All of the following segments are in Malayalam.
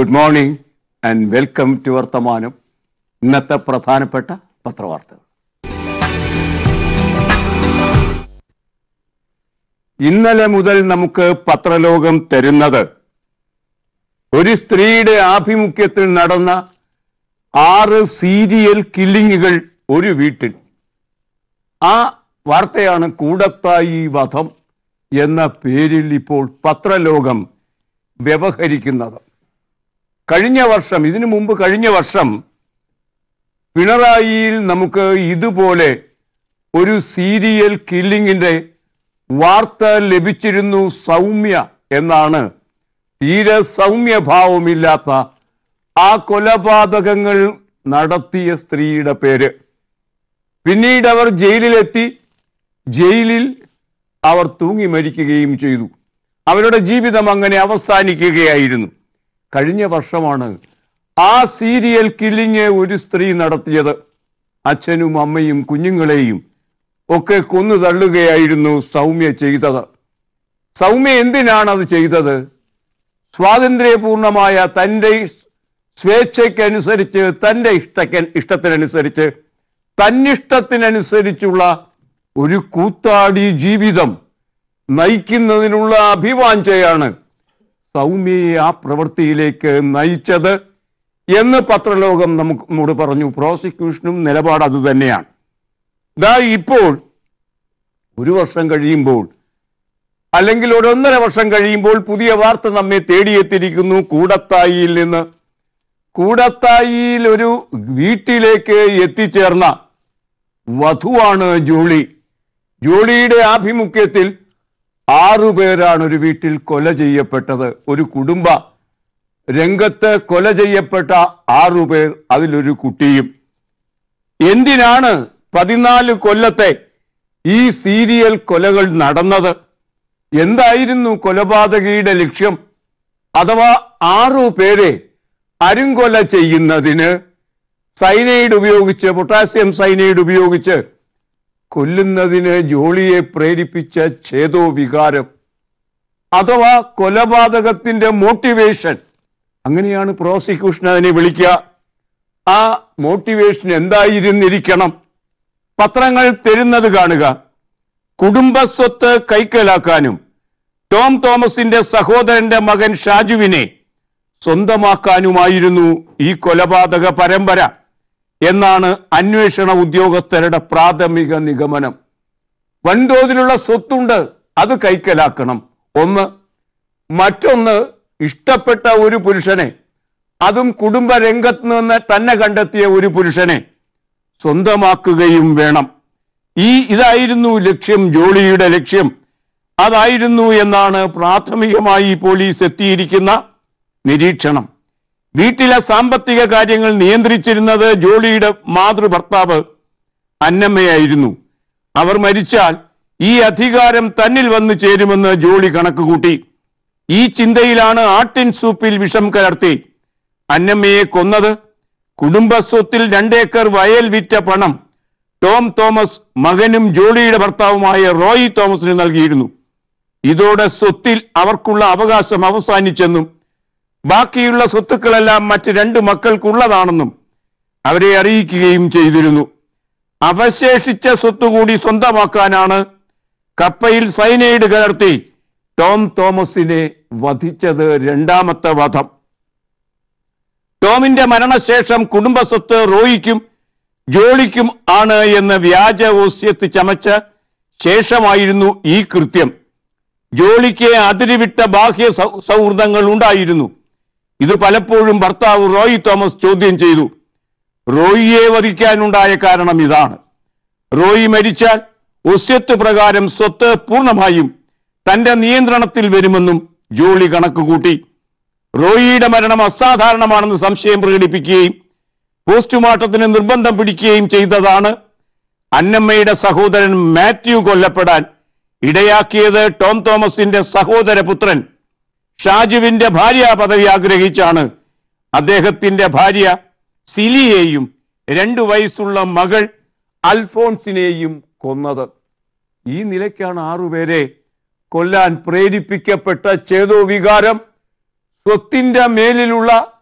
good morning and welcome to Varthamanam ഇന്നത്തെ പ്രധാനപ്പെട്ട പത്രവാർത്തകൾ ഇന്നലെ മുതൽ നമുക്ക് പത്രലോകം തരുന്നത് ഒരു സ്ത്രീയുടെ ആഭിമുഖ്യത്തിൽ നടന്ന ആറ് സീരിയൽ കില്ലിങ്ങുകൾ ഒരു വീട്ടിൽ ആ വാർത്തയാണ് കൂടത്തായി വധം എന്ന പേരിൽ ഇപ്പോൾ പത്രലോകം വ്യവഹരിക്കുന്നത് കഴിഞ്ഞ വർഷം ഇതിനു മുമ്പ് കഴിഞ്ഞ വർഷം പിണറായിയിൽ നമുക്ക് ഇതുപോലെ ഒരു സീരിയൽ കില്ലിങ്ങിന്റെ വാർത്ത ലഭിച്ചിരുന്നു സൗമ്യ എന്നാണ് തീരെ സൗമ്യഭാവമില്ലാത്ത ആ കൊലപാതകങ്ങൾ നടത്തിയ സ്ത്രീയുടെ പേര് പിന്നീട് അവർ ജയിലിലെത്തി ജയിലിൽ അവർ തൂങ്ങി മരിക്കുകയും ചെയ്തു അവരുടെ ജീവിതം അങ്ങനെ അവസാനിക്കുകയായിരുന്നു കഴിഞ്ഞ വർഷമാണ് ആ സീരിയൽ കില്ലിങ് ഒരു സ്ത്രീ നടത്തിയത് അച്ഛനും അമ്മയും കുഞ്ഞുങ്ങളെയും ഒക്കെ കൊന്നു തള്ളുകയായിരുന്നു സൗമ്യ ചെയ്തത് സൗമ്യ എന്തിനാണ് അത് ചെയ്തത് സ്വാതന്ത്ര്യപൂർണമായ തൻ്റെ സ്വേച്ഛയ്ക്കനുസരിച്ച് തൻ്റെ ഇഷ്ടക്ക ഇഷ്ടത്തിനനുസരിച്ച് തന്നിഷ്ടത്തിനനുസരിച്ചുള്ള ഒരു കൂത്താടി ജീവിതം നയിക്കുന്നതിനുള്ള അഭിവാഞ്ചയാണ് സൗമ്യയെ ആ പ്രവൃത്തിയിലേക്ക് നയിച്ചത് എന്ന് പത്രലോകം നമുക്ക് നമ്മോട് പറഞ്ഞു പ്രോസിക്യൂഷനും നിലപാട് അത് തന്നെയാണ് ഇതാ ഇപ്പോൾ ഒരു വർഷം കഴിയുമ്പോൾ അല്ലെങ്കിൽ ഒരു ഒന്നര വർഷം കഴിയുമ്പോൾ പുതിയ വാർത്ത നമ്മെ തേടിയെത്തിയിരിക്കുന്നു കൂടത്തായിയിൽ നിന്ന് കൂടത്തായിയിൽ ഒരു വീട്ടിലേക്ക് എത്തിച്ചേർന്ന വധുവാണ് ജോളി ജോളിയുടെ ആഭിമുഖ്യത്തിൽ ആറുപേരാണ് ഒരു വീട്ടിൽ കൊല ചെയ്യപ്പെട്ടത് ഒരു കുടുംബ രംഗത്ത് കൊല ചെയ്യപ്പെട്ട ആറുപേർ അതിലൊരു കുട്ടിയും എന്തിനാണ് പതിനാല് കൊല്ലത്തെ ഈ സീരിയൽ കൊലകൾ നടന്നത് എന്തായിരുന്നു കൊലപാതകിയുടെ ലക്ഷ്യം അഥവാ ആറു പേരെ അരുങ്കൊല ചെയ്യുന്നതിന് സൈനൈഡ് ഉപയോഗിച്ച് പൊട്ടാസ്യം സൈനൈഡ് ഉപയോഗിച്ച് കൊല്ലുന്നതിന് ജോളിയെ പ്രേരിപ്പിച്ച ഛേദോ വികാരം അഥവാ കൊലപാതകത്തിന്റെ മോട്ടിവേഷൻ അങ്ങനെയാണ് പ്രോസിക്യൂഷൻ അതിനെ വിളിക്കുക ആ മോട്ടിവേഷൻ എന്തായിരുന്നിരിക്കണം പത്രങ്ങൾ തരുന്നത് കാണുക കുടുംബസ്വത്ത് കൈക്കലാക്കാനും ടോം തോമസിന്റെ സഹോദരന്റെ മകൻ ഷാജുവിനെ സ്വന്തമാക്കാനുമായിരുന്നു ഈ കൊലപാതക പരമ്പര എന്നാണ് അന്വേഷണ ഉദ്യോഗസ്ഥരുടെ പ്രാഥമിക നിഗമനം വൻതോതിലുള്ള സ്വത്തുണ്ട് അത് കൈക്കലാക്കണം ഒന്ന് മറ്റൊന്ന് ഇഷ്ടപ്പെട്ട ഒരു പുരുഷനെ അതും കുടുംബ രംഗത്ത് നിന്ന് തന്നെ കണ്ടെത്തിയ ഒരു പുരുഷനെ സ്വന്തമാക്കുകയും വേണം ഈ ഇതായിരുന്നു ലക്ഷ്യം ജോളിയുടെ ലക്ഷ്യം അതായിരുന്നു എന്നാണ് പ്രാഥമികമായി പോലീസ് എത്തിയിരിക്കുന്ന നിരീക്ഷണം വീട്ടിലെ സാമ്പത്തിക കാര്യങ്ങൾ നിയന്ത്രിച്ചിരുന്നത് ജോളിയുടെ മാതൃഭർത്താവ് അന്നമ്മയായിരുന്നു അവർ മരിച്ചാൽ ഈ അധികാരം തന്നിൽ വന്നു ചേരുമെന്ന് ജോളി കണക്കുകൂട്ടി ഈ ചിന്തയിലാണ് ആട്ടിൻ സൂപ്പിൽ വിഷം കലർത്തി അന്നമ്മയെ കൊന്നത് കുടുംബസ്വത്തിൽ രണ്ടേക്കർ വയൽ വിറ്റ പണം ടോം തോമസ് മകനും ജോളിയുടെ ഭർത്താവുമായ റോയി തോമസിന് നൽകിയിരുന്നു ഇതോടെ സ്വത്തിൽ അവർക്കുള്ള അവകാശം അവസാനിച്ചെന്നും ബാക്കിയുള്ള സ്വത്തുക്കളെല്ലാം മറ്റ് രണ്ട് മക്കൾക്കുള്ളതാണെന്നും അവരെ അറിയിക്കുകയും ചെയ്തിരുന്നു അവശേഷിച്ച സ്വത്ത് കൂടി സ്വന്തമാക്കാനാണ് കപ്പയിൽ സൈനൈഡ് കലർത്തി ടോം തോമസിനെ വധിച്ചത് രണ്ടാമത്തെ വധം ടോമിന്റെ മരണശേഷം കുടുംബസ്വത്ത് റോയിക്കും ജോളിക്കും ആണ് എന്ന് വ്യാജ ഓസ്യത്ത് ചമച്ച ശേഷമായിരുന്നു ഈ കൃത്യം ജോളിക്ക് അതിരുവിട്ട ബാഹ്യ സൗ- സൗഹൃദങ്ങൾ ഉണ്ടായിരുന്നു ഇത് പലപ്പോഴും ഭർത്താവ് റോയി തോമസ് ചോദ്യം ചെയ്തു റോയിയെ വധിക്കാനുണ്ടായ കാരണം ഇതാണ് റോയി മരിച്ചാൽ ഒസ്യത്ത് പ്രകാരം സ്വത്ത് പൂർണ്ണമായും തന്റെ നിയന്ത്രണത്തിൽ വരുമെന്നും ജോളി കണക്കുകൂട്ടി റോയിയുടെ മരണം അസാധാരണമാണെന്ന് സംശയം പ്രകടിപ്പിക്കുകയും പോസ്റ്റ്മോർട്ടത്തിന് നിർബന്ധം പിടിക്കുകയും ചെയ്തതാണ് അന്നമ്മയുടെ സഹോദരൻ മാത്യു കൊല്ലപ്പെടാൻ ഇടയാക്കിയത് ടോം തോമസിന്റെ സഹോദരപുത്രൻ ഷാജുവിന്റെ ഭാര്യ പദവി ആഗ്രഹിച്ചാണ് അദ്ദേഹത്തിന്റെ ഭാര്യ സിലിയെയും രണ്ടു വയസ്സുള്ള മകൾ അൽഫോൺസിനെയും കൊന്നത് ഈ നിലയ്ക്കാണ് ആറുപേരെ കൊല്ലാൻ പ്രേരിപ്പിക്കപ്പെട്ട ചേതോ വികാരം സ്വത്തിന്റെ മേലിലുള്ള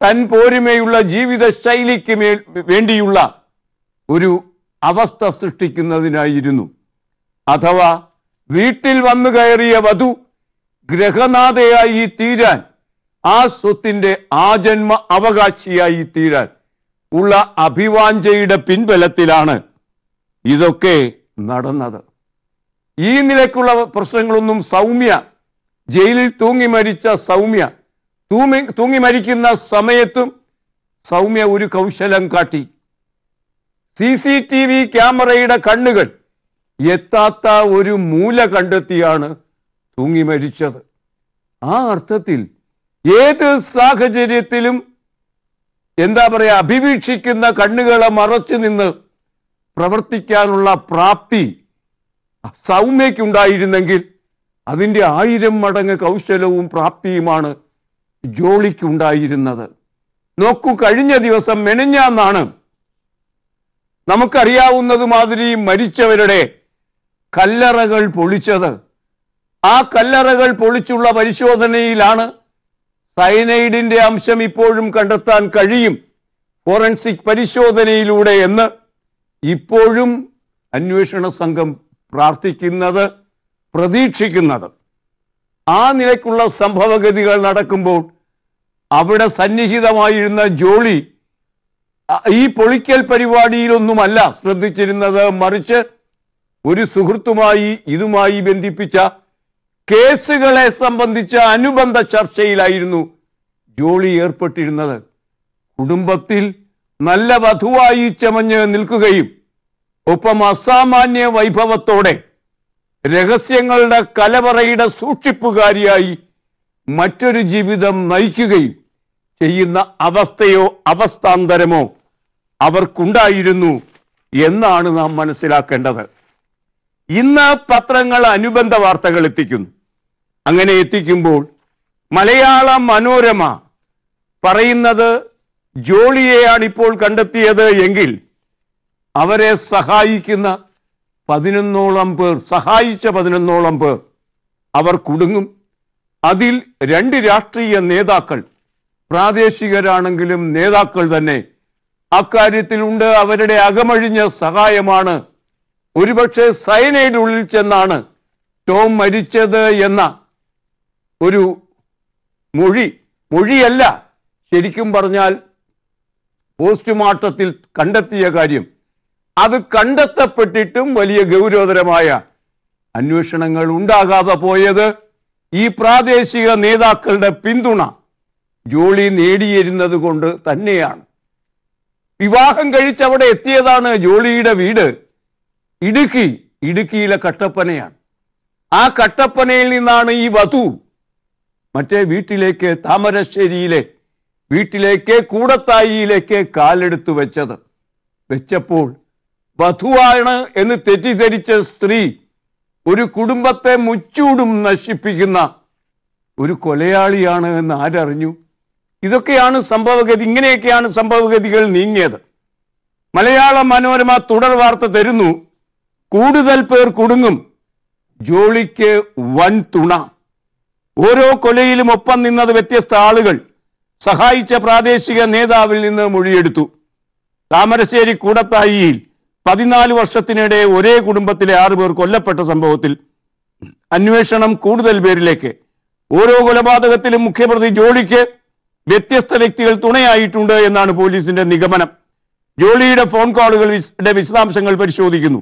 തൻ പോരുമയുള്ള ജീവിത ശൈലിക്ക് മേൽ വേണ്ടിയുള്ള ഒരു അവസ്ഥ സൃഷ്ടിക്കുന്നതിനായിരുന്നു അഥവാ വീട്ടിൽ വന്നു കയറിയ വധു ഗ്രഹനാഥയായി തീരാൻ ആ സ്വത്തിന്റെ ആജന്മ അവകാശിയായി തീരാൻ ഉള്ള അഭിവാഞ്ചയുടെ പിൻബലത്തിലാണ് ഇതൊക്കെ നടന്നത് ഈ നിലക്കുള്ള പ്രശ്നങ്ങളൊന്നും സൗമ്യ ജയിലിൽ തൂങ്ങി മരിച്ച സൗമ്യ തൂങ്ങി തൂങ്ങി മരിക്കുന്ന സമയത്തും സൗമ്യ ഒരു കൗശലം കാട്ടി സി സി ടി വി ക്യാമറയുടെ കണ്ണുകൾ എത്താത്ത ഒരു മൂല കണ്ടെത്തിയാണ് തൂങ്ങി മരിച്ചത് ആ അർത്ഥത്തിൽ ഏത് സാഹചര്യത്തിലും എന്താ പറയാ അഭിവീക്ഷിക്കുന്ന കണ്ണുകളെ മറച്ചു നിന്ന് പ്രവർത്തിക്കാനുള്ള പ്രാപ്തി സൗമ്യക്കുണ്ടായിരുന്നെങ്കിൽ അതിൻ്റെ ആയിരം മടങ്ങ് കൗശലവും പ്രാപ്തിയുമാണ് ജോളിക്കുണ്ടായിരുന്നത് നോക്കൂ കഴിഞ്ഞ ദിവസം മെനഞ്ഞാന്നാണ് നമുക്കറിയാവുന്നത് മാതിരി മരിച്ചവരുടെ കല്ലറകൾ പൊളിച്ചത് ആ കല്ലറകൾ പൊളിച്ചുള്ള പരിശോധനയിലാണ് സയനൈഡിന്റെ അംശം ഇപ്പോഴും കണ്ടെത്താൻ കഴിയും ഫോറൻസിക് പരിശോധനയിലൂടെ എന്ന് ഇപ്പോഴും അന്വേഷണ സംഘം പ്രാർത്ഥിക്കുന്നത് പ്രതീക്ഷിക്കുന്നത് ആ നിലയ്ക്കുള്ള സംഭവഗതികൾ നടക്കുമ്പോൾ അവിടെ സന്നിഹിതമായിരുന്ന ജോളി അ- ഈ പൊളിക്കൽ പരിപാടിയിലൊന്നുമല്ല ശ്രദ്ധിച്ചിരുന്നത് മറിച്ച് ഒരു സുഹൃത്തുമായി ഇതുമായി ബന്ധിപ്പിച്ച കേസുകളെ സംബന്ധിച്ച അനുബന്ധ ചർച്ചയിലായിരുന്നു ജോളി ഏർപ്പെട്ടിരുന്നത് കുടുംബത്തിൽ നല്ല വധുവായി ചമഞ്ഞ് നിൽക്കുകയും ഒപ്പം അസാമാന്യ വൈഭവത്തോടെ രഹസ്യങ്ങളുടെ കലവറയുടെ സൂക്ഷിപ്പുകാരിയായി മറ്റൊരു ജീവിതം നയിക്കുകയും ചെയ്യുന്ന അവസ്ഥയോ അവസ്ഥാന്തരമോ അവർക്കുണ്ടായിരുന്നു എന്നാണ് നാം മനസ്സിലാക്കേണ്ടത് ഇന്ന് പത്രങ്ങൾ അനുബന്ധ വാർത്തകൾ എത്തിക്കുന്നു അങ്ങനെ എത്തിക്കുമ്പോൾ മലയാള മനോരമ പറയുന്നത് ജോളിയെയാണ് ഇപ്പോൾ കണ്ടെത്തിയത് എങ്കിൽ അവരെ സഹായിക്കുന്ന പതിനൊന്നോളം പേർ സഹായിച്ച പതിനൊന്നോളം പേർ അവർ കുടുങ്ങും അതിൽ രണ്ട് രാഷ്ട്രീയ നേതാക്കൾ പ്രാദേശികരാണെങ്കിലും നേതാക്കൾ തന്നെ അക്കാര്യത്തിലുണ്ട് അവരുടെ അകമഴിഞ്ഞ സഹായമാണ് ഒരുപക്ഷെ സയനൈഡ് ഉള്ളിൽ ചെന്നാണ് ടോം മരിച്ചത് എന്ന ഒരു മൊഴി മൊഴിയല്ല ശരിക്കും പറഞ്ഞാൽ പോസ്റ്റ്മോർട്ടത്തിൽ കണ്ടെത്തിയ കാര്യം അത് കണ്ടെത്തപ്പെട്ടിട്ടും വലിയ ഗൗരവതരമായ അന്വേഷണങ്ങൾ ഉണ്ടാകാതെ പോയത് ഈ പ്രാദേശിക നേതാക്കളുടെ പിന്തുണ ജോളി നേടിയിരുന്നത് കൊണ്ട് തന്നെയാണ് വിവാഹം കഴിച്ച് അവിടെ എത്തിയതാണ് ജോളിയുടെ വീട് ഇടുക്കി ഇടുക്കിയിലെ കട്ടപ്പനയാണ് ആ കട്ടപ്പനയിൽ നിന്നാണ് ഈ വധു മറ്റേ വീട്ടിലേക്ക് താമരശ്ശേരിയിലെ വീട്ടിലേക്ക് കൂടത്തായിയിലേക്ക് കാലെടുത്തു വെച്ചത് വെച്ചപ്പോൾ വധുവാണ് എന്ന് തെറ്റിദ്ധരിച്ച സ്ത്രീ ഒരു കുടുംബത്തെ മുച്ചൂടും നശിപ്പിക്കുന്ന ഒരു കൊലയാളിയാണ് എന്ന് ആരറിഞ്ഞു ഇതൊക്കെയാണ് സംഭവഗതി ഇങ്ങനെയൊക്കെയാണ് സംഭവഗതികൾ നീങ്ങിയത് മലയാള മനോരമ തുടർ വാർത്ത തരുന്നു കൂടുതൽ പേർ കുടുങ്ങും ജോളിക്ക് വൻ തുണ ഓരോ കൊലയിലും ഒപ്പം നിന്നത് വ്യത്യസ്ത ആളുകൾ സഹായിച്ച പ്രാദേശിക നേതാവിൽ നിന്ന് മൊഴിയെടുത്തു താമരശ്ശേരി കൂടത്തായിയിൽ പതിനാല് വർഷത്തിനിടെ ഒരേ കുടുംബത്തിലെ ആറു പേർ കൊല്ലപ്പെട്ട സംഭവത്തിൽ അന്വേഷണം കൂടുതൽ പേരിലേക്ക് ഓരോ കൊലപാതകത്തിലും മുഖ്യപ്രതി ജോളിക്ക് വ്യത്യസ്ത വ്യക്തികൾ തുണയായിട്ടുണ്ട് എന്നാണ് പോലീസിന്റെ നിഗമനം ജോളിയുടെ ഫോൺ കോളുകൾ വിശ- യുടെ വിശദാംശങ്ങൾ പരിശോധിക്കുന്നു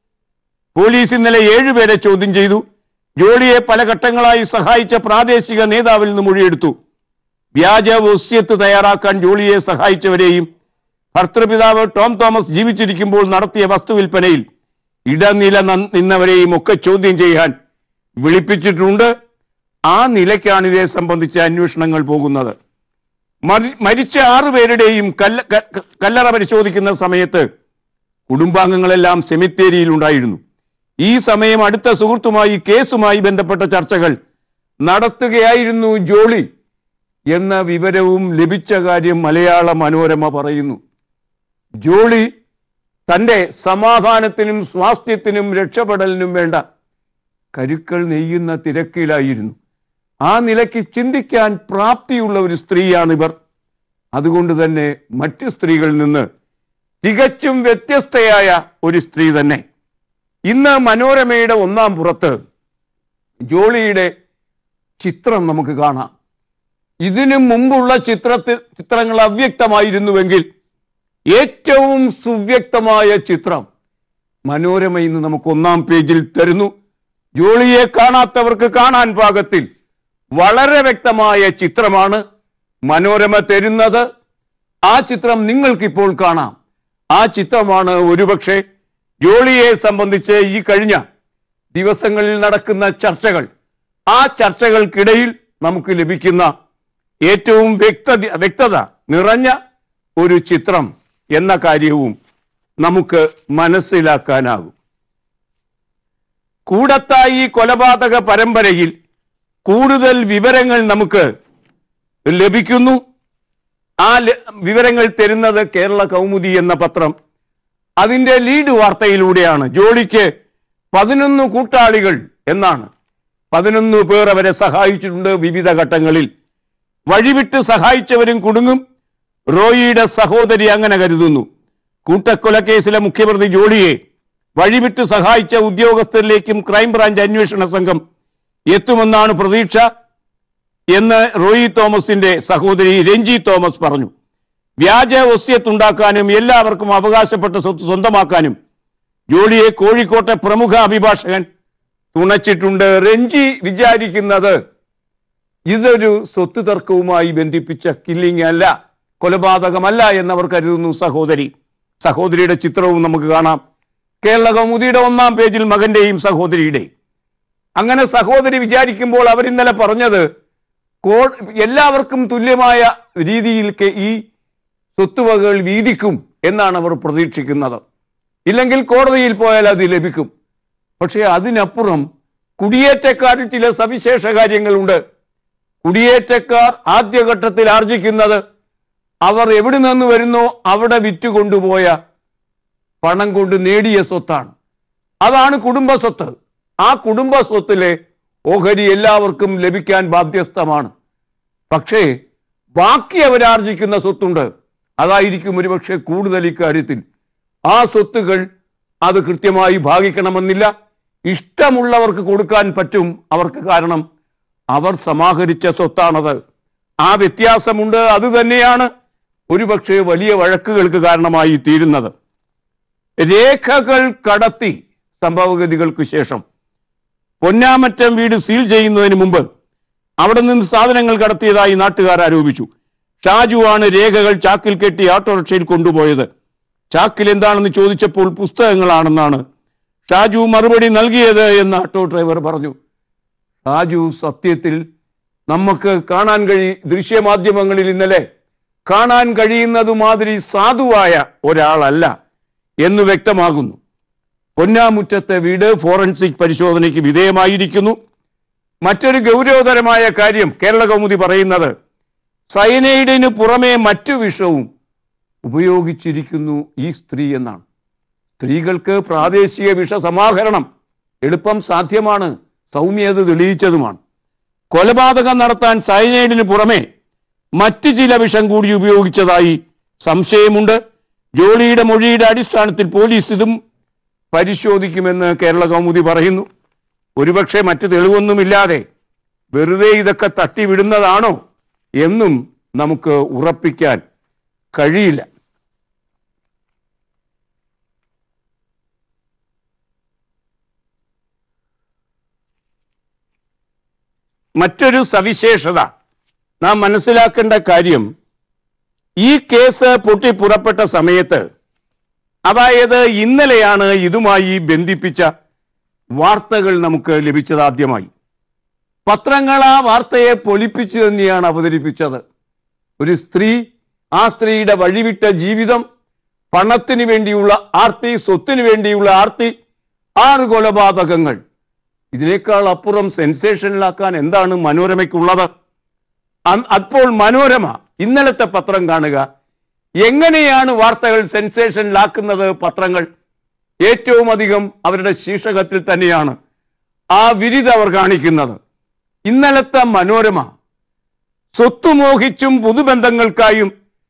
പോലീസ് ഇന്നലെ ഏഴുപേരെ ചോദ്യം ചെയ്തു ജോളിയെ പല ഘട്ടങ്ങളായി സഹായിച്ച പ്രാദേശിക നേതാവിൽ നിന്ന് മൊഴിയെടുത്തു വ്യാജ വസ്യത്ത് തയ്യാറാക്കാൻ ജോളിയെ സഹായിച്ചവരെയും ഭർത്തൃപിതാവ് ടോം തോമസ് ജീവിച്ചിരിക്കുമ്പോൾ നടത്തിയ വസ്തുവിൽപ്പനയിൽ ഇടനില നൻ- നിന്നവരെയും ഒക്കെ ചോദ്യം ചെയ്യാൻ വിളിപ്പിച്ചിട്ടുണ്ട് ആ നിലയ്ക്കാണ് ഇതേ സംബന്ധിച്ച അന്വേഷണങ്ങൾ പോകുന്നത് മരി- മരിച്ച ആറുപേരുടെയും കല്ല ക- ക- കല്ലറ പരിശോധിക്കുന്ന സമയത്ത് കുടുംബാംഗങ്ങളെല്ലാം സെമിത്തേരിയിൽ ഉണ്ടായിരുന്നു ഈ സമയം അടുത്ത സുഹൃത്തുമായി കേസുമായി ബന്ധപ്പെട്ട ചർച്ചകൾ നടത്തുകയായിരുന്നു ജോളി എന്ന വിവരവും ലഭിച്ച കാര്യം മലയാള മനോരമ പറയുന്നു ജോളി തൻ്റെ സമാധാനത്തിനും സ്വാസ്ഥ്യത്തിനും രക്ഷപ്പെടലിനും വേണ്ട കരുക്കൾ നെയ്യുന്ന തിരക്കിലായിരുന്നു ആ നിലയ്ക്ക് ചിന്തിക്കാൻ പ്രാപ്തിയുള്ള ഒരു സ്ത്രീയാണിവർ അതുകൊണ്ട് തന്നെ മറ്റു സ്ത്രീകളിൽ നിന്ന് തികച്ചും വ്യത്യസ്തയായ ഒരു സ്ത്രീ തന്നെ ഇന്ന് മനോരമയുടെ ഒന്നാം പുറത്ത് ജോളിയുടെ ചിത്രം നമുക്ക് കാണാം ഇതിനു മുമ്പുള്ള ചിത്രത്തിൽ ചിത്രങ്ങൾ അവ്യക്തമായിരുന്നുവെങ്കിൽ ഏറ്റവും സുവ്യക്തമായ ചിത്രം മനോരമ ഇന്ന് നമുക്ക് ഒന്നാം പേജിൽ തരുന്നു ജോളിയെ കാണാത്തവർക്ക് കാണാൻ പാകത്തിൽ വളരെ വ്യക്തമായ ചിത്രമാണ് മനോരമ തരുന്നത് ആ ചിത്രം നിങ്ങൾക്കിപ്പോൾ കാണാം ആ ചിത്രമാണ് ഒരുപക്ഷെ ജോളിയെ സംബന്ധിച്ച് ഈ കഴിഞ്ഞ ദിവസങ്ങളിൽ നടക്കുന്ന ചർച്ചകൾ ആ ചർച്ചകൾക്കിടയിൽ നമുക്ക് ലഭിക്കുന്ന ഏറ്റവും വ്യക്തത വ്യക്തത നിറഞ്ഞ ഒരു ചിത്രം എന്ന കാര്യവും നമുക്ക് മനസ്സിലാക്കാനാകും കൂടത്തായി കൊലപാതക പരമ്പരയിൽ കൂടുതൽ വിവരങ്ങൾ നമുക്ക് ലഭിക്കുന്നു ആ ല- വിവരങ്ങൾ തരുന്നത് കേരള കൗമുദി എന്ന പത്രം അതിന്റെ ലീഡ് വാർത്തയിലൂടെയാണ് ജോളിക്ക് പതിനൊന്ന് കൂട്ടാളികൾ എന്നാണ് പതിനൊന്ന് പേർ അവരെ സഹായിച്ചിട്ടുണ്ട് വിവിധ ഘട്ടങ്ങളിൽ വഴിവിട്ട് സഹായിച്ചവരും കുടുങ്ങും റോയിയുടെ സഹോദരി അങ്ങനെ കരുതുന്നു കൂട്ടക്കൊലക്കേസിലെ മുഖ്യപ്രതി ജോളിയെ വഴിവിട്ട് സഹായിച്ച ഉദ്യോഗസ്ഥരിലേക്കും ക്രൈംബ്രാഞ്ച് അന്വേഷണ സംഘം എത്തുമെന്നാണ് പ്രതീക്ഷ എന്ന് റോയി തോമസിന്റെ സഹോദരി രഞ്ജി തോമസ് പറഞ്ഞു വ്യാജ ഒസ്യത്തുണ്ടാക്കാനും എല്ലാവർക്കും അവകാശപ്പെട്ട സ്വത്ത് സ്വന്തമാക്കാനും ജോളിയെ കോഴിക്കോട്ടെ പ്രമുഖ അഭിഭാഷകൻ തുണച്ചിട്ടുണ്ട് രഞ്ജി വിചാരിക്കുന്നത് ഇതൊരു സ്വത്ത് തർക്കവുമായി ബന്ധിപ്പിച്ച കില്ലിംഗ് അല്ല കൊലപാതകമല്ല എന്നവർ കരുതുന്നു സഹോദരി സഹോദരിയുടെ ചിത്രവും നമുക്ക് കാണാം കേരള കൗമുദിയുടെ ഒന്നാം പേജിൽ മകന്റെയും സഹോദരിയുടെയും അങ്ങനെ സഹോദരി വിചാരിക്കുമ്പോൾ അവർ ഇന്നലെ പറഞ്ഞത് കോ എല്ലാവർക്കും തുല്യമായ രീതിയിൽ കെ- ഈ സ്വത്തുവകകൾ വീതിക്കും എന്നാണ് അവർ പ്രതീക്ഷിക്കുന്നത് ഇല്ലെങ്കിൽ കോടതിയിൽ പോയാൽ അത് ലഭിക്കും പക്ഷേ അതിനപ്പുറം കുടിയേറ്റക്കാരിൽ ചില സവിശേഷ കാര്യങ്ങളുണ്ട് കുടിയേറ്റക്കാർ ആദ്യഘട്ടത്തിൽ ആർജിക്കുന്നത് അവർ എവിടെ നിന്ന് വരുന്നോ അവിടെ വിറ്റ് കൊണ്ടുപോയ പണം കൊണ്ട് നേടിയ സ്വത്താണ് അതാണ് കുടുംബ സ്വത്ത് ആ കുടുംബ സ്വത്തിലെ ഓഹരി എല്ലാവർക്കും ലഭിക്കാൻ ബാധ്യസ്ഥമാണ് പക്ഷേ ബാക്കി അവരാർജിക്കുന്ന സ്വത്തുണ്ട് അതായിരിക്കും ഒരുപക്ഷെ കൂടുതൽ ഇക്കാര്യത്തിൽ ആ സ്വത്തുകൾ അത് കൃത്യമായി ഭാഗിക്കണമെന്നില്ല ഇഷ്ടമുള്ളവർക്ക് കൊടുക്കാൻ പറ്റും അവർക്ക് കാരണം അവർ സമാഹരിച്ച സ്വത്താണത് ആ വ്യത്യാസമുണ്ട് അത് തന്നെയാണ് ഒരുപക്ഷെ വലിയ വഴക്കുകൾക്ക് കാരണമായി തീരുന്നത് രേഖകൾ കടത്തി സംഭവഗതികൾക്ക് ശേഷം പൊന്നാമറ്റം വീട് സീൽ ചെയ്യുന്നതിന് മുമ്പ് അവിടെ നിന്ന് സാധനങ്ങൾ കടത്തിയതായി നാട്ടുകാർ ആരോപിച്ചു ഷാജുവാണ് രേഖകൾ ചാക്കിൽ കെട്ടി ഓട്ടോറിക്ഷയിൽ കൊണ്ടുപോയത് ചാക്കിൽ എന്താണെന്ന് ചോദിച്ചപ്പോൾ പുസ്തകങ്ങളാണെന്നാണ് ഷാജു മറുപടി നൽകിയത് എന്ന് ഓട്ടോ ഡ്രൈവർ പറഞ്ഞു ഷാജു സത്യത്തിൽ നമുക്ക് കാണാൻ കഴി ദൃശ്യമാധ്യമങ്ങളിൽ ഇന്നലെ കാണാൻ കഴിയുന്നത് മാതിരി സാധുവായ ഒരാളല്ല എന്ന് വ്യക്തമാകുന്നു പൊന്നാമുറ്റത്തെ വീട് ഫോറൻസിക് പരിശോധനയ്ക്ക് വിധേയമായിരിക്കുന്നു മറ്റൊരു ഗൗരവതരമായ കാര്യം കേരള കൗമുദി പറയുന്നത് സയനൈഡിന് പുറമെ മറ്റു വിഷവും ഉപയോഗിച്ചിരിക്കുന്നു ഈ സ്ത്രീ എന്നാണ് സ്ത്രീകൾക്ക് പ്രാദേശിക വിഷസമാഹരണം എളുപ്പം സാധ്യമാണ് സൗമ്യ അത് തെളിയിച്ചതുമാണ് കൊലപാതകം നടത്താൻ സയനൈഡിന് പുറമെ മറ്റ് ചില വിഷം കൂടി ഉപയോഗിച്ചതായി സംശയമുണ്ട് ജോളിയുടെ മൊഴിയുടെ അടിസ്ഥാനത്തിൽ പോലീസ് ഇതും പരിശോധിക്കുമെന്ന് കേരള കൗമുദി പറയുന്നു ഒരുപക്ഷെ മറ്റ് തെളിവൊന്നുമില്ലാതെ വെറുതെ ഇതൊക്കെ തട്ടിവിടുന്നതാണോ എന്നും നമുക്ക് ഉറപ്പിക്കാൻ കഴിയില്ല മറ്റൊരു സവിശേഷത നാം മനസ്സിലാക്കേണ്ട കാര്യം ഈ കേസ് പൊട്ടി പുറപ്പെട്ട സമയത്ത് അതായത് ഇന്നലെയാണ് ഇതുമായി ബന്ധിപ്പിച്ച വാർത്തകൾ നമുക്ക് ലഭിച്ചത് ആദ്യമായി പത്രങ്ങൾ ആ വാർത്തയെ പൊലിപ്പിച്ചു തന്നെയാണ് അവതരിപ്പിച്ചത് ഒരു സ്ത്രീ ആ സ്ത്രീയുടെ വഴിവിട്ട ജീവിതം പണത്തിന് വേണ്ടിയുള്ള ആർത്തി സ്വത്തിന് വേണ്ടിയുള്ള ആർത്തി ആറ് കൊലപാതകങ്ങൾ ഇതിനേക്കാൾ അപ്പുറം സെൻസേഷനിലാക്കാൻ എന്താണ് മനോരമയ്ക്കുള്ളത് അ- അപ്പോൾ മനോരമ ഇന്നലത്തെ പത്രം കാണുക എങ്ങനെയാണ് വാർത്തകൾ സെൻസേഷനിലാക്കുന്നത് പത്രങ്ങൾ ഏറ്റവും അധികം അവരുടെ ശീർഷകത്തിൽ തന്നെയാണ് ആ വിരുദ്ധ അവർ കാണിക്കുന്നത് ഇന്നലത്തെ മനോരമ സ്വത്ത് മോഹിച്ചും പുതുബന്ധങ്ങൾക്കായും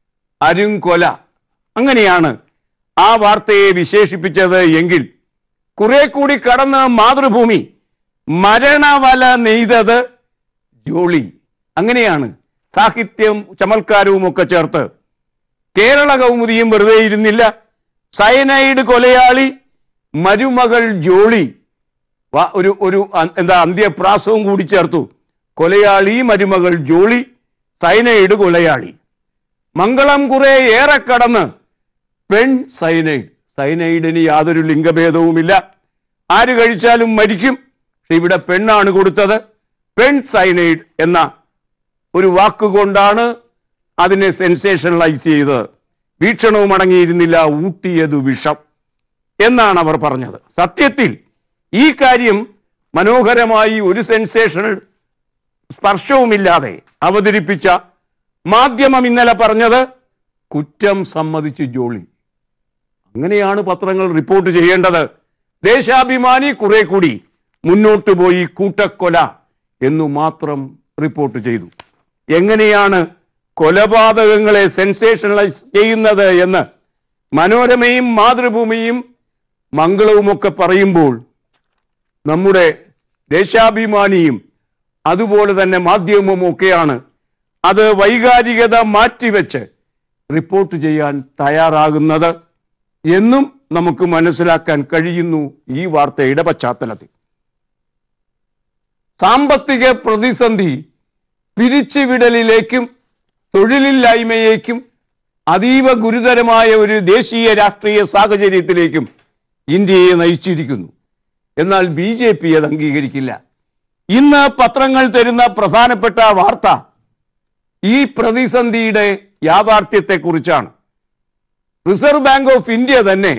അരുംകൊല അങ്ങനെയാണ് ആ വാർത്തയെ വിശേഷിപ്പിച്ചത് എങ്കിൽ കുറെ കൂടി കടന്ന് മാതൃഭൂമി മരണവല നെയ്തത് ജോളി അങ്ങനെയാണ് സാഹിത്യം ചമൽക്കാരവും ഒക്കെ ചേർത്ത് കേരള കൗമുദിയും വെറുതെ ഇരുന്നില്ല സയനൈഡ് കൊലയാളി മരുമകൾ ജോളി വ- ഒരു ഒരു അ- എന്താ അന്ത്യപ്രാസവും കൂടി ചേർത്തു കൊലയാളി മരുമകൾ ജോളി സൈനൈഡ് കൊലയാളി മംഗളം കുറെ ഏറെ കടന്ന് പെൺ സൈനൈഡ് സൈനൈഡിന് യാതൊരു ലിംഗഭേദവുമില്ല ആര് കഴിച്ചാലും മരിക്കും പക്ഷെ ഇവിടെ പെണ്ണാണ് കൊടുത്തത് പെൺ സൈനൈഡ് എന്ന ഒരു വാക്കുകൊണ്ടാണ് അതിനെ സെൻസേഷണലൈസ് ചെയ്തത് വീക്ഷണവും അടങ്ങിയിരുന്നില്ല ഊട്ടിയതു വിഷം എന്നാണ് അവർ പറഞ്ഞത് സത്യത്തിൽ ഈ കാര്യം മനോഹരമായി ഒരു സെൻസേഷണൽ സ്പർശവുമില്ലാതെ അവതരിപ്പിച്ച മാധ്യമം ഇന്നലെ പറഞ്ഞത് കുറ്റം സമ്മതിച്ച് ജോളി അങ്ങനെയാണ് പത്രങ്ങൾ റിപ്പോർട്ട് ചെയ്യേണ്ടത് ദേശാഭിമാനി കുറെ കൂടി മുന്നോട്ട് പോയി കൂട്ടക്കൊല എന്നു മാത്രം റിപ്പോർട്ട് ചെയ്തു എങ്ങനെയാണ് കൊലപാതകങ്ങളെ സെൻസേഷണലൈസ് ചെയ്യുന്നത് എന്ന് മനോരമയും മാതൃഭൂമിയും മംഗളവുമൊക്കെ പറയുമ്പോൾ നമ്മുടെ ദേശാഭിമാനിയും അതുപോലെ തന്നെ മാധ്യമവും ഒക്കെയാണ് അത് വൈകാരികത മാറ്റിവെച്ച് റിപ്പോർട്ട് ചെയ്യാൻ തയ്യാറാകുന്നത് എന്നും നമുക്ക് മനസ്സിലാക്കാൻ കഴിയുന്നു ഈ വാർത്തയുടെ പശ്ചാത്തലത്തിൽ സാമ്പത്തിക പ്രതിസന്ധി പിരിച്ചുവിടലിലേക്കും തൊഴിലില്ലായ്മയേക്കും അതീവ ഗുരുതരമായ ഒരു ദേശീയ രാഷ്ട്രീയ സാഹചര്യത്തിലേക്കും ഇന്ത്യയെ നയിച്ചിരിക്കുന്നു എന്നാൽ ബി ജെ പി അത് അംഗീകരിക്കില്ല ഇന്ന് പത്രങ്ങൾ തരുന്ന പ്രധാനപ്പെട്ട വാർത്ത ഈ പ്രതിസന്ധിയുടെ യാഥാർത്ഥ്യത്തെക്കുറിച്ചാണ് റിസർവ് ബാങ്ക് ഓഫ് ഇന്ത്യ തന്നെ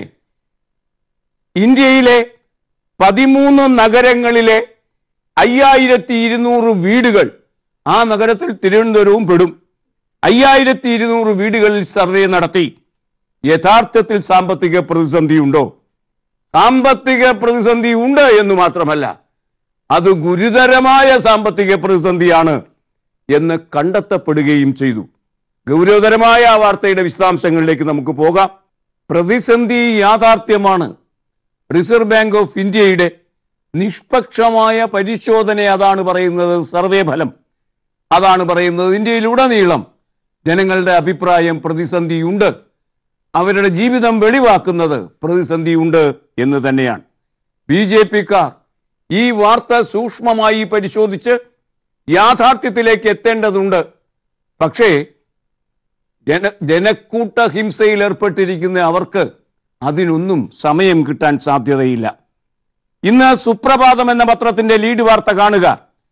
ഇന്ത്യയിലെ പതിമൂന്ന് നഗരങ്ങളിലെ അയ്യായിരത്തി ഇരുന്നൂറ് വീടുകൾ ആ നഗരത്തിൽ തിരുവനന്തപുരവും പെടും അയ്യായിരത്തി ഇരുന്നൂറ് വീടുകളിൽ സർവേ നടത്തി യഥാർത്ഥത്തിൽ സാമ്പത്തിക പ്രതിസന്ധി ഉണ്ടോ സാമ്പത്തിക പ്രതിസന്ധി ഉണ്ട് എന്ന് മാത്രമല്ല അത് ഗുരുതരമായ സാമ്പത്തിക പ്രതിസന്ധിയാണ് എന്ന് കണ്ടെത്തപ്പെടുകയും ചെയ്തു ഗൗരവതരമായ ആ വാർത്തയുടെ വിശദാംശങ്ങളിലേക്ക് നമുക്ക് പോകാം പ്രതിസന്ധി യാഥാർത്ഥ്യമാണ് റിസർവ് ബാങ്ക് ഓഫ് ഇന്ത്യയുടെ നിഷ്പക്ഷമായ പരിശോധന അതാണ് പറയുന്നത് സർവേ ഫലം അതാണ് പറയുന്നത് ഇന്ത്യയിലുടനീളം ജനങ്ങളുടെ അഭിപ്രായം പ്രതിസന്ധിയുണ്ട് അവരുടെ ജീവിതം വെളിവാക്കുന്നത് പ്രതിസന്ധിയുണ്ട് എന്ന് തന്നെയാണ് ബി ജെ പിക്കാർ ഈ വാർത്ത സൂക്ഷ്മമായി പരിശോധിച്ച് യാഥാർത്ഥ്യത്തിലേക്ക് എത്തേണ്ടതുണ്ട് പക്ഷേ ജന ജനക്കൂട്ട ഹിംസയിൽ ഏർപ്പെട്ടിരിക്കുന്ന അവർക്ക് അതിനൊന്നും സമയം കിട്ടാൻ സാധ്യതയില്ല ഇന്ന് സുപ്രഭാതം എന്ന പത്രത്തിന്റെ ലീഡ് വാർത്ത കാണുക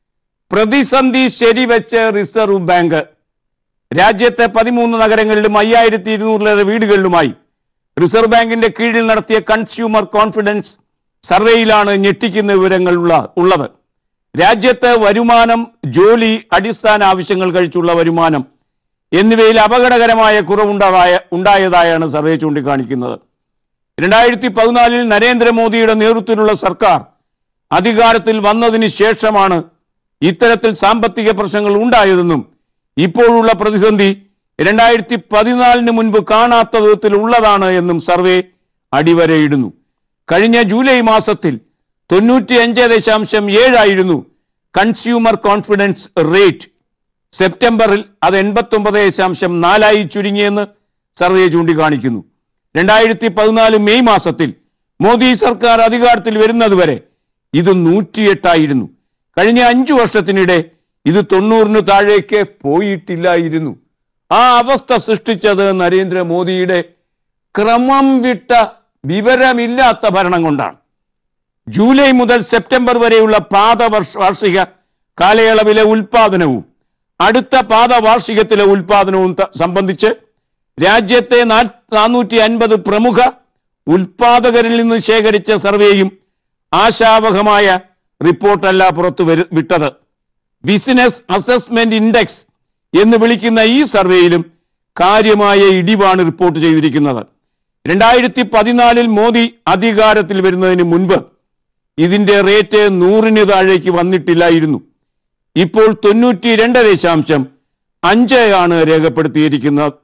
പ്രതിസന്ധി ശരിവെച്ച് റിസർവ് ബാങ്ക് രാജ്യത്തെ പതിമൂന്ന് നഗരങ്ങളിലും അയ്യായിരത്തി ഇരുന്നൂറിലേറെ വീടുകളിലുമായി റിസർവ് ബാങ്കിന്റെ കീഴിൽ നടത്തിയ കൺസ്യൂമർ കോൺഫിഡൻസ് സർവേയിലാണ് ഞെട്ടിക്കുന്ന വിവരങ്ങൾ ഉള്ള ഉള്ളത് രാജ്യത്ത് വരുമാനം ജോലി അടിസ്ഥാന ആവശ്യങ്ങൾ കഴിച്ചുള്ള വരുമാനം എന്നിവയിൽ അപകടകരമായ കുറവുണ്ടായ ഉണ്ടായതായാണ് സർവേ ചൂണ്ടിക്കാണിക്കുന്നത് രണ്ടായിരത്തി പതിനാലിൽ നരേന്ദ്രമോദിയുടെ നേതൃത്വത്തിലുള്ള സർക്കാർ അധികാരത്തിൽ വന്നതിന് ശേഷമാണ് ഇത്തരത്തിൽ സാമ്പത്തിക പ്രശ്നങ്ങൾ ഉണ്ടായതെന്നും ഇപ്പോഴുള്ള പ്രതിസന്ധി രണ്ടായിരത്തി പതിനാലിന് മുൻപ് കാണാത്ത വിധത്തിൽ ഉള്ളതാണ് എന്നും സർവേ അടിവരയിടുന്നു കഴിഞ്ഞ ജൂലൈ മാസത്തിൽ തൊണ്ണൂറ്റി അഞ്ച് ദശാംശം ഏഴായിരുന്നു കൺസ്യൂമർ കോൺഫിഡൻസ് റേറ്റ് സെപ്റ്റംബറിൽ അത് എൺപത്തൊമ്പത് ദശാംശം നാലായി ചുരുങ്ങിയെന്ന് സർവേ ചൂണ്ടിക്കാണിക്കുന്നു രണ്ടായിരത്തി പതിനാല് മെയ് മാസത്തിൽ മോദി സർക്കാർ അധികാരത്തിൽ വരുന്നതുവരെ ഇത് നൂറ്റിയെട്ടായിരുന്നു കഴിഞ്ഞ അഞ്ചു വർഷത്തിനിടെ ഇത് തൊണ്ണൂറിന് താഴേക്ക് പോയിട്ടില്ലായിരുന്നു ആ അവസ്ഥ സൃഷ്ടിച്ചത് നരേന്ദ്രമോദിയുടെ ക്രമം വിട്ട വിവരമില്ലാത്ത ഭരണം കൊണ്ടാണ് ജൂലൈ മുതൽ സെപ്റ്റംബർ വരെയുള്ള പാദ വർഷ വാർഷിക കാലയളവിലെ ഉൽപാദനവും അടുത്ത പാദ വാർഷികത്തിലെ ഉൽപാദനവും ത- സംബന്ധിച്ച് രാജ്യത്തെ നാനൂറ്റി അൻപത് പ്രമുഖ ഉൽപാദകരിൽ നിന്ന് ശേഖരിച്ച സർവേയും ആശാവഹമായ റിപ്പോർട്ടല്ല പുറത്തു വരു വിട്ടത് ബിസിനസ് അസസ്മെന്റ് ഇൻഡെക്സ് എന്ന് വിളിക്കുന്ന ഈ സർവേയിലും കാര്യമായ ഇടിവാണ് റിപ്പോർട്ട് ചെയ്തിരിക്കുന്നത് രണ്ടായിരത്തി പതിനാലിൽ മോദി അധികാരത്തിൽ വരുന്നതിന് മുൻപ് ഇതിന്റെ റേറ്റ് നൂറിന് താഴേക്ക് വന്നിട്ടില്ലായിരുന്നു ഇപ്പോൾ തൊണ്ണൂറ്റി രണ്ട് ദശാംശം അഞ്ച് ആണ് രേഖപ്പെടുത്തിയിരിക്കുന്നത്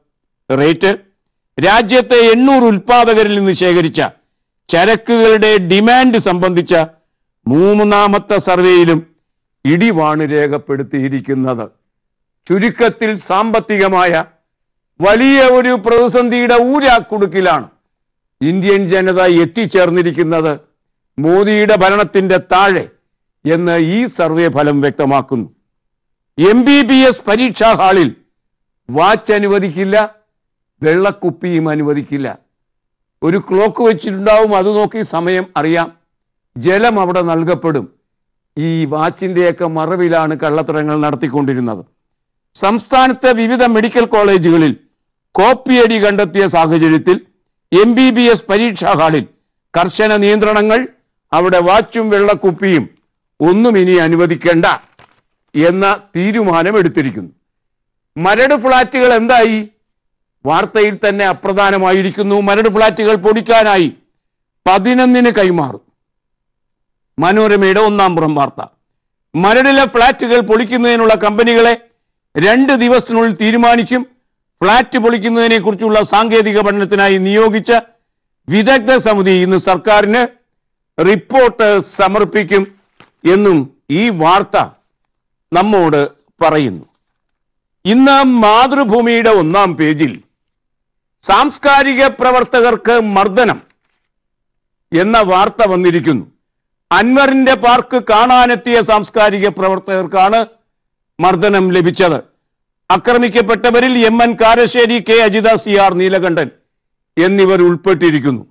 റേറ്റ് രാജ്യത്തെ എണ്ണൂറ് ഉൽപാദകരിൽ നിന്ന് ശേഖരിച്ച ചരക്കുകളുടെ ഡിമാൻഡ് സംബന്ധിച്ച മൂന്നാമത്തെ സർവേയിലും ഇടിവാണ് രേഖപ്പെടുത്തിയിരിക്കുന്നത് ചുരുക്കത്തിൽ സാമ്പത്തികമായ വലിയ ഒരു പ്രതിസന്ധിയുടെ ഊരാക്കുടുക്കിലാണ് ഇന്ത്യൻ ജനത എത്തിച്ചേർന്നിരിക്കുന്നത് മോദിയുടെ ഭരണത്തിന്റെ താഴെ എന്ന് ഈ സർവേ ഫലം വ്യക്തമാക്കുന്നു എം ബി ബി എസ് പരീക്ഷാ ഹാളിൽ വാച്ച് അനുവദിക്കില്ല വെള്ളക്കുപ്പിയും അനുവദിക്കില്ല ഒരു ക്ലോക്ക് വെച്ചിട്ടുണ്ടാവും അത് നോക്കി സമയം അറിയാം ജലം അവിടെ നൽകപ്പെടും ഈ വാച്ചിൻ്റെയൊക്കെ മറവിലാണ് കള്ളത്തരങ്ങൾ നടത്തിക്കൊണ്ടിരുന്നത് സംസ്ഥാനത്തെ വിവിധ മെഡിക്കൽ കോളേജുകളിൽ കോപ്പിയടി കണ്ടെത്തിയ സാഹചര്യത്തിൽ എം ബി ബി എസ് പരീക്ഷാ ഹാളിൽ കർശന നിയന്ത്രണങ്ങൾ അവിടെ വാച്ചും വെള്ളക്കുപ്പിയും ഒന്നും ഇനി അനുവദിക്കേണ്ട എന്ന തീരുമാനം എടുത്തിരിക്കുന്നു മരട് ഫ്ളാറ്റുകൾ എന്തായി വാർത്തയിൽ തന്നെ അപ്രധാനമായിരിക്കുന്നു മരട് ഫ്ളാറ്റുകൾ പൊടിക്കാനായി പതിനൊന്നിന് കൈമാറും മനോരമയുടെ ഒന്നാം പുറം വാർത്ത മരടിലെ ഫ്ളാറ്റുകൾ പൊളിക്കുന്നതിനുള്ള കമ്പനികളെ രണ്ട് ദിവസത്തിനുള്ളിൽ തീരുമാനിക്കും ഫ്ളാറ്റ് പൊളിക്കുന്നതിനെ കുറിച്ചുള്ള സാങ്കേതിക പഠനത്തിനായി നിയോഗിച്ച വിദഗ്ധ സമിതി ഇന്ന് സർക്കാരിന് റിപ്പോർട്ട് സമർപ്പിക്കും എന്നും ഈ വാർത്ത നമ്മോട് പറയുന്നു ഇന്ന് മാതൃഭൂമിയുടെ ഒന്നാം പേജിൽ സാംസ്കാരിക പ്രവർത്തകർക്ക് മർദ്ദനം എന്ന വാർത്ത വന്നിരിക്കുന്നു അൻവറിന്റെ പാർക്ക് കാണാനെത്തിയ സാംസ്കാരിക പ്രവർത്തകർക്കാണ് മർദ്ദനം ലഭിച്ചത് ആക്രമിക്കപ്പെട്ടവരിൽ M N Karassery K Ajitha C R Neelakantan എന്നിവർ ഉൾപ്പെട്ടിരിക്കുന്നു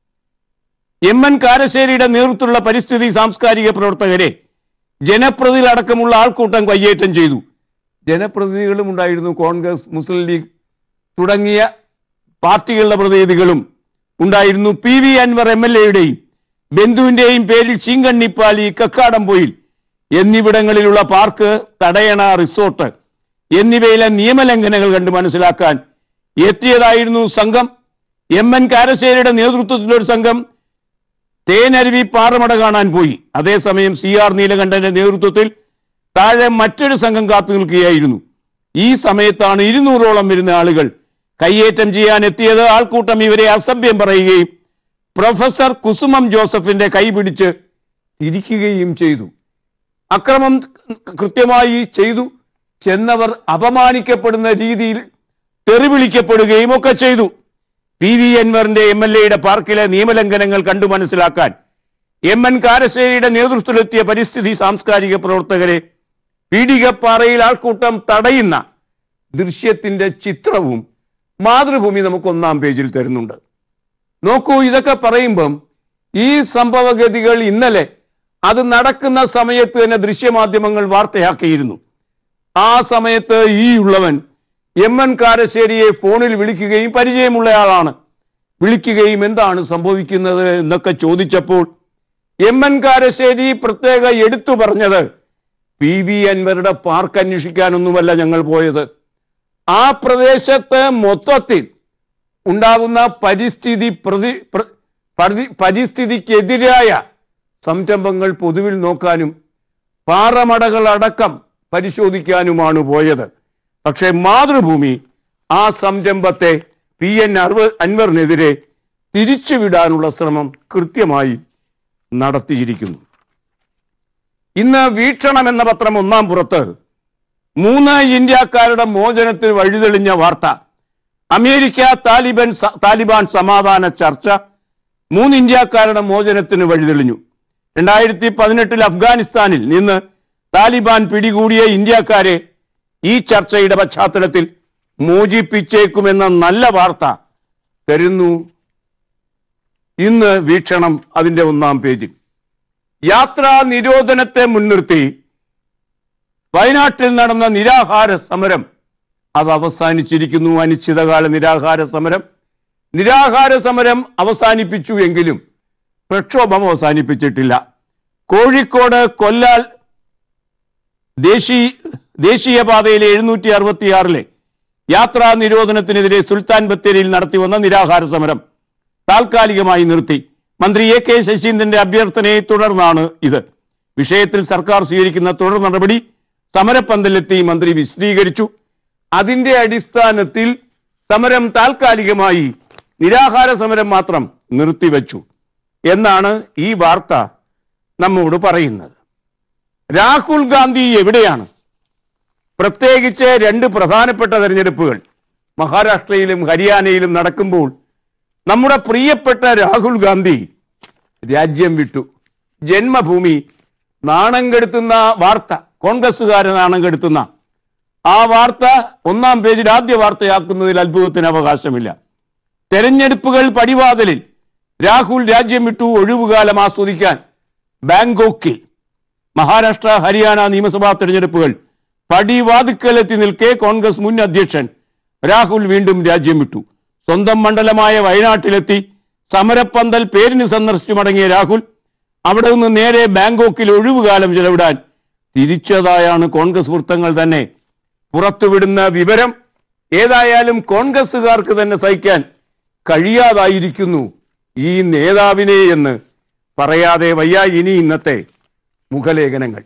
എം എൻ കാരശ്ശേരിയുടെ നേതൃത്വത്തിലുള്ള പരിസ്ഥിതി സാംസ്കാരിക പ്രവർത്തകരെ ജനപ്രതിനിധികൾ അടക്കമുള്ള ആൾക്കൂട്ടം കയ്യേറ്റം ചെയ്തു ജനപ്രതിനിധികളും ഉണ്ടായിരുന്നു കോൺഗ്രസ് മുസ്ലിം ലീഗ് തുടങ്ങിയ പാർട്ടികളുടെ പ്രതിനിധികളും ഉണ്ടായിരുന്നു P V Anvar M L എയുടെയും ബന്ധുവിന്റെയും പേരിൽ ചീങ്കണ്ണിപ്പാലി കക്കാടംപൊയിൽ എന്നിവിടങ്ങളിലുള്ള പാർക്ക് തടയണ റിസോർട്ട് എന്നിവയിലെ നിയമലംഘനങ്ങൾ കണ്ട് മനസ്സിലാക്കാൻ എത്തിയതായിരുന്നു സംഘം എം എൻ കാരശ്ശേരിയുടെ നേതൃത്വത്തിലൊരു സംഘം തേനരുവി പാറമട കാണാൻ പോയി അതേസമയം സി ആർ നീലകണ്ഠന്റെ നേതൃത്വത്തിൽ താഴെ മറ്റൊരു സംഘം കാത്തു നിൽക്കുകയായിരുന്നു ഈ സമയത്താണ് ഇരുന്നൂറോളം വരുന്ന ആളുകൾ കയ്യേറ്റം ചെയ്യാൻ എത്തിയത് ആൾക്കൂട്ടം ഇവരെ അസഭ്യം പറയുകയും പ്രൊഫസർ കുസുമം ജോസഫിന്റെ കൈ പിടിച്ച് തിരിക്കുകയും ചെയ്തു അക്രമം കൃത്യമായി ചെയ്തു ചെന്നവർ അപമാനിക്കപ്പെടുന്ന രീതിയിൽ തെറിവിളിക്കപ്പെടുകയും ഒക്കെ ചെയ്തു പി വി അൻവറിന്റെ എം എൽ എയുടെ പാർക്കിലെ നിയമലംഘനങ്ങൾ കണ്ടു മനസ്സിലാക്കാൻ എം എൻ കാരശ്ശേരിയുടെ നേതൃത്വത്തിലെത്തിയ പരിസ്ഥിതി സാംസ്കാരിക പ്രവർത്തകരെ പീഡികപ്പാറയിൽ ആൾക്കൂട്ടം തടയുന്ന ദൃശ്യത്തിന്റെ ചിത്രവും മാതൃഭൂമി നമുക്ക് ഒന്നാം പേജിൽ തരുന്നുണ്ട് നോക്കൂ ഇതൊക്കെ പറയുമ്പം ഈ സംഭവഗതികൾ ഇന്നലെ അത് നടക്കുന്ന സമയത്ത് തന്നെ ദൃശ്യമാധ്യമങ്ങൾ വാർത്തയാക്കിയിരുന്നു ആ സമയത്ത് ഈ ഉള്ളവൻ എം എൻ കാരശ്ശേരിയെ ഫോണിൽ വിളിക്കുകയും പരിചയമുള്ളയാളാണ് വിളിക്കുകയും എന്താണ് സംഭവിക്കുന്നത് എന്നൊക്കെ ചോദിച്ചപ്പോൾ എം എൻ കാരശ്ശേരി പ്രത്യേക എടുത്തു പറഞ്ഞത് പി വി അൻവരുടെ പാർക്ക് അന്വേഷിക്കാനൊന്നുമല്ല ഞങ്ങൾ പോയത് ആ പ്രദേശത്ത് മൊത്തത്തിൽ ഉണ്ടാവുന്ന പരിസ്ഥിതി പ്രതി പ്ര- പരി- പരിസ്ഥിതിക്കെതിരായ സംരംഭങ്ങൾ പൊതുവിൽ നോക്കാനും പാറമടകൾ അടക്കം പരിശോധിക്കാനുമാണ് പോയത് പക്ഷേ മാതൃഭൂമി ആ സംരംഭത്തെ പി എൻ അർവ അൻവറിനെതിരെ തിരിച്ചുവിടാനുള്ള ശ്രമം കൃത്യമായി നടത്തിയിരിക്കുന്നു ഇന്ന് വീക്ഷണം എന്ന പത്രം ഒന്നാം പുറത്ത് മൂന്ന് ഇന്ത്യക്കാരുടെ മോചനത്തിന് വഴിതെളിഞ്ഞ വാർത്ത അമേരിക്ക താലിബൻ സ- താലിബാൻ സമാധാന ചർച്ച മൂന്ന് ഇന്ത്യക്കാരുടെ മോചനത്തിന് വഴിതെളിഞ്ഞു രണ്ടായിരത്തി പതിനെട്ടിൽ അഫ്ഗാനിസ്ഥാനിൽ നിന്ന് താലിബാൻ പിടികൂടിയ ഇന്ത്യക്കാരെ ഈ ചർച്ചയുടെ പശ്ചാത്തലത്തിൽ മോചിപ്പിച്ചേക്കുമെന്ന നല്ല വാർത്ത തരുന്നു ഇന്ന് വീക്ഷണം അതിന്റെ ഒന്നാം പേജിൽ യാത്രാ നിരോധനത്തെ മുൻനിർത്തി വയനാട്ടിൽ നടന്ന നിരാഹാര സമരം അത് അവസാനിച്ചിരിക്കുന്നു അനിശ്ചിതകാല നിരാഹാര സമരം നിരാഹാര സമരം അവസാനിപ്പിച്ചു എങ്കിലും പ്രക്ഷോഭം അവസാനിപ്പിച്ചിട്ടില്ല കോഴിക്കോട് കൊല്ലാൽ ദേശീയ ദേശീയപാതയിലെ എഴുന്നൂറ്റി അറുപത്തിയാറിലെ യാത്രാ നിരോധനത്തിനെതിരെ സുൽത്താൻ ബത്തേരിയിൽ നടത്തിവന്ന നിരാഹാര സമരം താൽക്കാലികമായി നിർത്തി മന്ത്രി എ കെ ശശീന്ദ്രന്റെ അഭ്യർത്ഥനയെ തുടർന്നാണ് ഇത് വിഷയത്തിൽ സർക്കാർ സ്വീകരിക്കുന്ന തുടർ നടപടി സമരപ്പന്തലെത്തി മന്ത്രി വിശദീകരിച്ചു അതിന്റെ അടിസ്ഥാനത്തിൽ സമരം താൽക്കാലികമായി നിരാഹാര സമരം മാത്രം നിർത്തിവെച്ചു എന്നാണ് ഈ വാർത്ത നമ്മോട് പറയുന്നത് രാഹുൽ ഗാന്ധി എവിടെയാണ് പ്രത്യേകിച്ച് രണ്ട് പ്രധാനപ്പെട്ട തെരഞ്ഞെടുപ്പുകൾ മഹാരാഷ്ട്രയിലും ഹരിയാനയിലും നടക്കുമ്പോൾ നമ്മുടെ പ്രിയപ്പെട്ട രാഹുൽ ഗാന്ധി രാജ്യം വിട്ടു ജന്മഭൂമി നാണം കെടുത്തുന്ന വാർത്ത കോൺഗ്രസ്സുകാരെ നാണം കെടുത്തുന്ന ആ വാർത്ത ഒന്നാം പേജിൽ ആദ്യ വാർത്തയാക്കുന്നതിൽ അത്ഭുതത്തിന് അവകാശമില്ല തെരഞ്ഞെടുപ്പുകൾ പടിവാതിലിൽ രാഹുൽ രാജ്യം വിട്ടു ഒഴിവുകാലം ആസ്വദിക്കാൻ ബാങ്കോക്കിൽ മഹാരാഷ്ട്ര ഹരിയാന നിയമസഭാ തെരഞ്ഞെടുപ്പുകൾ പടിവാതുക്കലെത്തി നിൽക്കെ കോൺഗ്രസ് മുൻ അധ്യക്ഷൻ രാഹുൽ വീണ്ടും രാജ്യം വിട്ടു സ്വന്തം മണ്ഡലമായ വയനാട്ടിലെത്തി സമരപ്പന്തൽ പേരിന് സന്ദർശിച്ചു മടങ്ങിയ രാഹുൽ അവിടെ നിന്ന് നേരെ ബാങ്കോക്കിൽ ഒഴിവുകാലം ചെലവിടാൻ തിരിച്ചതായാണ് കോൺഗ്രസ് വൃത്തങ്ങൾ തന്നെ പുറത്തുവിടുന്ന വിവരം ഏതായാലും കോൺഗ്രസ്സുകാർക്ക് തന്നെ സഹിക്കാൻ കഴിയാതായിരിക്കുന്നു ഈ നേതാവിനെ എന്ന് പറയാതെ വയ്യ ഇനി ഇന്നത്തെ മുഖലേഖനങ്ങൾ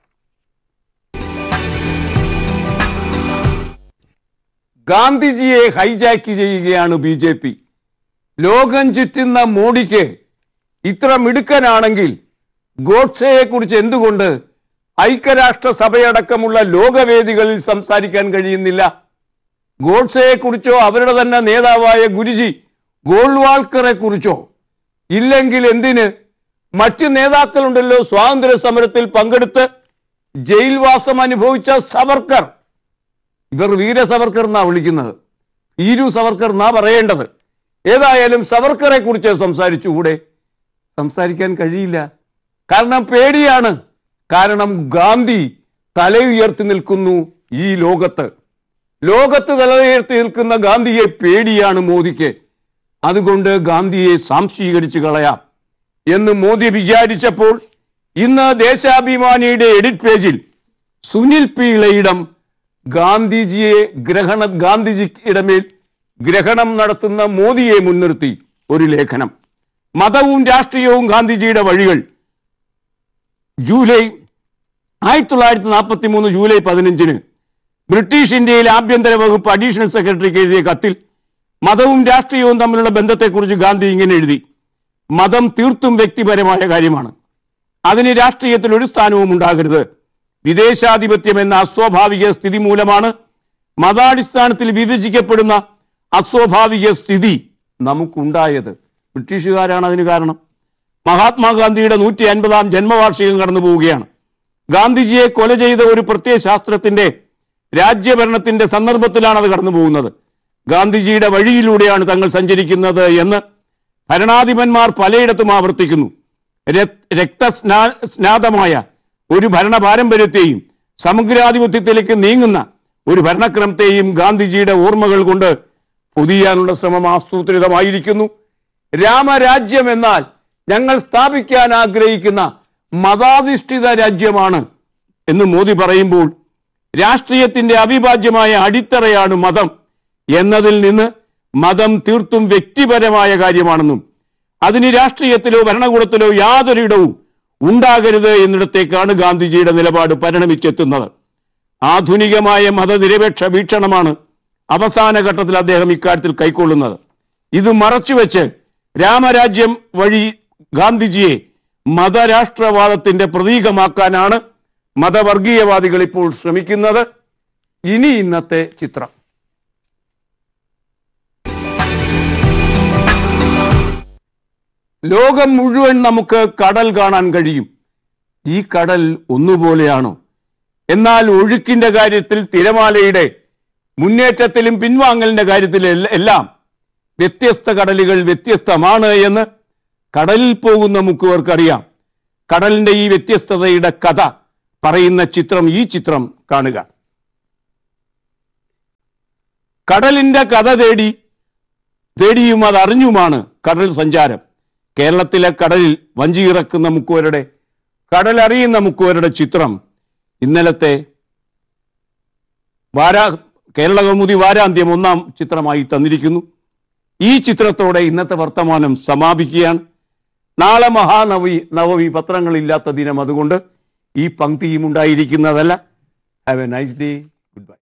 ഗാന്ധിജിയെ ഹൈജാക്ക് ചെയ്യുകയാണ് ബി ജെ പി ലോകം ചുറ്റുന്ന മോഡിക്ക് ഇത്ര മിടുക്കനാണെങ്കിൽ ഗോഡ്സെയെ കുറിച്ച് എന്തുകൊണ്ട് ഐക്യരാഷ്ട്രസഭയടക്കമുള്ള ലോകവേദികളിൽ സംസാരിക്കാൻ കഴിയുന്നില്ല ഗോഡ്സെയെ കുറിച്ചോ അവരുടെ തന്നെ നേതാവായ ഗുരുജി ഗോൾവാൾക്കറെ കുറിച്ചോ ഇല്ലെങ്കിൽ എന്തിന് മറ്റ് നേതാക്കളുണ്ടല്ലോ സ്വാതന്ത്ര്യ സമരത്തിൽ പങ്കെടുത്ത് ജയിൽവാസം അനുഭവിച്ച സവർക്കർ ഇവർ വീര സവർക്കർ എന്നാ വിളിക്കുന്നത് ഈരു സവർക്കർ എന്നാ പറയേണ്ടത് ഏതായാലും സവർക്കറെ കുറിച്ച് സംസാരിച്ചുകൂടെ സംസാരിക്കാൻ കഴിയില്ല കാരണം പേടിയാണ് കാരണം ഗാന്ധി തലയുയർത്തി നിൽക്കുന്നു ഈ ലോകത്ത് ലോകത്ത് തലയുയർത്തി നിൽക്കുന്ന ഗാന്ധിയെ പേടിയാണ് മോദിക്ക് അതുകൊണ്ട് ഗാന്ധിയെ സാംശീകരിച്ച് കളയാം എന്ന് മോദി വിചാരിച്ചപ്പോൾ ഇന്ന് ദേശാഭിമാനിയുടെ എഡിറ്റ് പേജിൽ സുനിൽ പി ഇളയിടം ഗാന്ധിജിയെ ഗ്രഹണ ഗാന്ധിജിയുടെ മേൽ ഗ്രഹണം നടത്തുന്ന മോദിയെ മുൻനിർത്തി ഒരു ലേഖനം മതവും രാഷ്ട്രീയവും ഗാന്ധിജിയുടെ വഴികൾ ജൂലൈ ആയിരത്തി തൊള്ളായിരത്തി നാൽപ്പത്തി മൂന്ന് ജൂലൈ പതിനഞ്ചിന് ബ്രിട്ടീഷ് ഇന്ത്യയിലെ ആഭ്യന്തര വകുപ്പ് അഡീഷണൽ സെക്രട്ടറിക്ക് എഴുതിയ കത്തിൽ മതവും രാഷ്ട്രീയവും തമ്മിലുള്ള ബന്ധത്തെക്കുറിച്ച് ഗാന്ധി ഇങ്ങനെ എഴുതി മതം തീർത്തും വ്യക്തിപരമായ കാര്യമാണ് അതിന് രാഷ്ട്രീയത്തിൽ ഒരു സ്ഥാനവും ഉണ്ടാകരുത് വിദേശാധിപത്യം എന്ന അസ്വാഭാവിക സ്ഥിതി മൂലമാണ് മതാടിസ്ഥാനത്തിൽ വിഭജിക്കപ്പെടുന്ന അസ്വാഭാവിക സ്ഥിതി നമുക്കുണ്ടായത് ബ്രിട്ടീഷുകാരാണ് അതിന് കാരണം മഹാത്മാഗാന്ധിയുടെ നൂറ്റി അൻപതാം ജന്മവാർഷികം കടന്നു പോവുകയാണ് ഗാന്ധിജിയെ കൊല ചെയ്ത ഒരു പ്രത്യയ ശാസ്ത്രത്തിന്റെ രാജ്യഭരണത്തിന്റെ സന്ദർഭത്തിലാണ് അത് കടന്നു പോകുന്നത് ഗാന്ധിജിയുടെ വഴിയിലൂടെയാണ് തങ്ങൾ സഞ്ചരിക്കുന്നത് എന്ന് ഭരണാധിപന്മാർ പലയിടത്തും ആവർത്തിക്കുന്നു രക്- രക്തസ്നാ സ്നാതമായ ഒരു ഭരണ പാരമ്പര്യത്തെയും സമഗ്രാധിപത്യത്തിലേക്ക് നീങ്ങുന്ന ഒരു ഭരണക്രമത്തെയും ഗാന്ധിജിയുടെ ഓർമ്മകൾ കൊണ്ട് പൊതിയാനുള്ള ശ്രമം ആസൂത്രിതമായിരിക്കുന്നു രാമരാജ്യം എന്നാൽ ഞങ്ങൾ സ്ഥാപിക്കാൻ ആഗ്രഹിക്കുന്ന മതാധിഷ്ഠിത രാജ്യമാണ് എന്ന് മോദി പറയുമ്പോൾ രാഷ്ട്രീയത്തിന്റെ അവിഭാജ്യമായ അടിത്തറയാണ് മതം എന്നതിൽ നിന്ന് മതം തീർത്തും വ്യക്തിപരമായ കാര്യമാണെന്നും അതിന് രാഷ്ട്രീയത്തിലോ ഭരണകൂടത്തിലോ യാതൊരു ഇടവും ഉണ്ടാകരുത് എന്നിടത്തേക്കാണ് ഗാന്ധിജിയുടെ നിലപാട് പരിണമിച്ചെത്തുന്നത് ആധുനികമായ മതനിരപേക്ഷ വീക്ഷണമാണ് അവസാന ഘട്ടത്തിൽ അദ്ദേഹം ഇക്കാര്യത്തിൽ കൈക്കൊള്ളുന്നത് ഇത് മറച്ചുവെച്ച് രാമരാജ്യം വഴി ഗാന്ധിജിയെ മതരാഷ്ട്രവാദത്തിന്റെ പ്രതീകമാക്കാനാണ് മതവർഗീയവാദികൾ ഇപ്പോൾ ശ്രമിക്കുന്നത് ഇനി ഇന്നത്തെ ചിത്രം ലോകം മുഴുവൻ നമുക്ക് കടൽ കാണാൻ കഴിയും ഈ കടൽ ഒന്നുപോലെയാണോ എന്നാൽ ഒഴുക്കിന്റെ കാര്യത്തിൽ തിരമാലയുടെ മുന്നേറ്റത്തിലും പിൻവാങ്ങലിന്റെ കാര്യത്തിൽ എല്ല- എല്ലാം വ്യത്യസ്ത കടലുകൾ വ്യത്യസ്തമാണ് എന്ന് കടലിൽ പോകുന്ന മുക്കുവർക്കറിയാം കടലിന്റെ ഈ വ്യത്യസ്തതയുടെ കഥ പറയുന്ന ചിത്രം ഈ ചിത്രം കാണുക കടലിന്റെ കഥ തേടി തേടിയും അത് അറിഞ്ഞുമാണ് കടൽ സഞ്ചാരം കേരളത്തിലെ കടലിൽ വഞ്ചി ഇറക്കുന്ന മുക്കുവരുടെ കടൽ അറിയുന്ന മുക്കുവരുടെ ചിത്രം ഇന്നലത്തെ വാരാ കേരള കൗമുദി വാരാന്ത്യം ഒന്നാം ചിത്രമായി തന്നിരിക്കുന്നു ഈ ചിത്രത്തോടെ ഇന്നത്തെ വർത്തമാനം സമാപിക്കുകയാണ് നാളെ മഹാനവമി നവമി പത്രങ്ങളില്ലാത്ത ദിനം അതുകൊണ്ട് ഈ പങ്ക്തിയും ഉണ്ടായിരിക്കുന്നതല്ല have a nice day good by